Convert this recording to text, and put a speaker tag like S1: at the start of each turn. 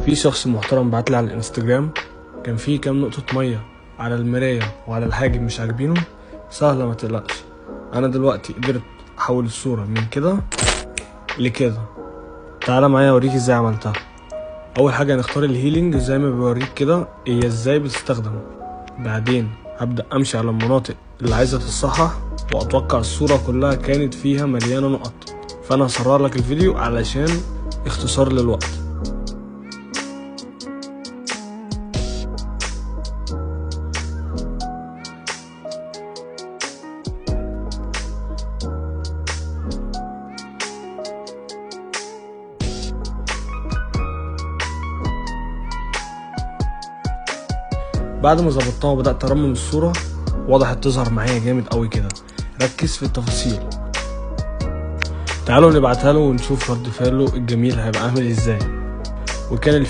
S1: في شخص محترم بعتلي على الانستجرام كان في كام نقطة مية على المراية وعلى الحاجب مش عاجبينه سهلة ما تقلقش انا دلوقتي قدرت احول الصورة من كده لكده تعالى معايا اوريك ازاي عملتها اول حاجة هنختار الهيلينج زي ما بيوريك كده هي ازاي بتستخدم بعدين هبدأ امشي على المناطق اللي عايزة تتصحح واتوقع الصورة كلها كانت فيها مليانة نقط فانا هصغر لك الفيديو علشان اختصار للوقت بعد ما ظبطتها وبدات ارمم الصوره وضحت تظهر معايا جامد قوي كده ركز في التفاصيل تعالوا نبعتها له ونشوف رد فعله الجميل هيبقى عامل ازاي وكان